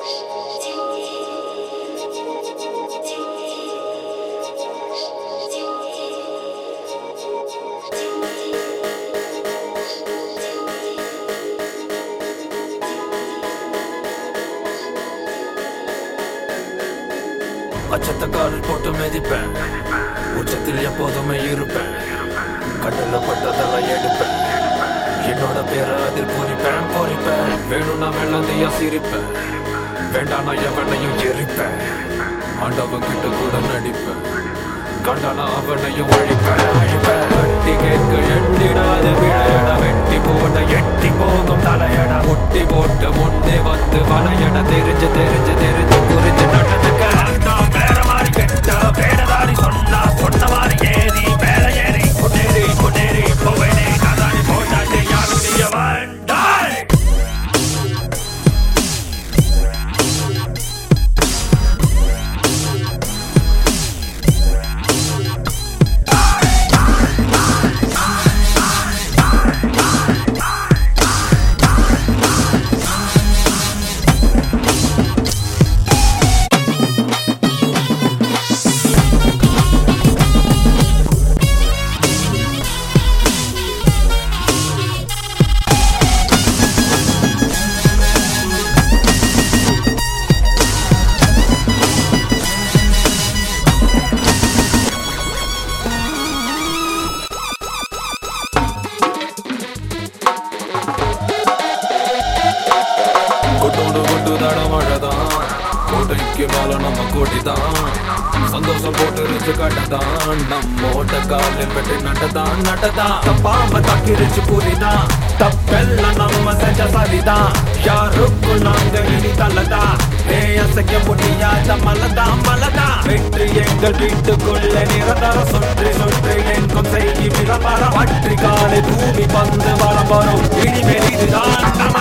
அச்சத்த காலில் போட்டு மிதிப்பேன் உச்சத்தில் எப்போதுமே இருப்பேன் கடல்ல பட்டதெல்லாம் எடுப்பேன் என்னோட பேரை அதில் பொறிப்பேன் பொறிப்பேன் வேணும்னா வெள்ளந்தையா சிரிப்பேன் வேண்டானா எவனையும் எரிப்பேன் ஆண்டவன் கிட்ட கூட நடிப்பேன் கண்டானா அவனையும் ஒழிப்பேன் அழிப்பேன் வட்டி கேட்க எட்டிடாத விளையட வெட்டி போட எட்டி போகும் தலையட முட்டி போட்டு முன்னே வந்து வலையட தெரிஞ்சு தெரிஞ்சு தெரிஞ்சு புரிஞ்சு நடந்துக்க நான் வேற மாதிரி கெட்ட வேடதாரி சொன்னா சொன்ன மாதிரி ஏறி மேல ஏறி முன்னேறி முன்னேறி போவேனே கதாடி போட்டாட்டே யாரும் நீ வேண்டாய் கொட்டோடு கொட்டு தட மழைதான் கோட்டைக்கு மேல நம்ம கோட்டிதான் சந்தோஷம் போட்டு ரிச்சு கட்டதான் நம்மோட காலில் பெட்டு நட்டதான் நட்டதான் தப்பாம தக்கிரிச்சு புரிதான் தப்பெல்லாம் நம்ம செஞ்ச சரிதான் யாருக்கும் நாங்க இனி தள்ளதா அசைக்க முடியாத மலதா மலதா வெற்றி எங்கள் வீட்டுக்குள்ள நிரந்தர சுற்றி சுற்றி எங்கும் செய்தி விளம்பரம் பற்றி காலை பூமி பந்து வளம் வரும் இனிமேல் இதுதான் நம்ம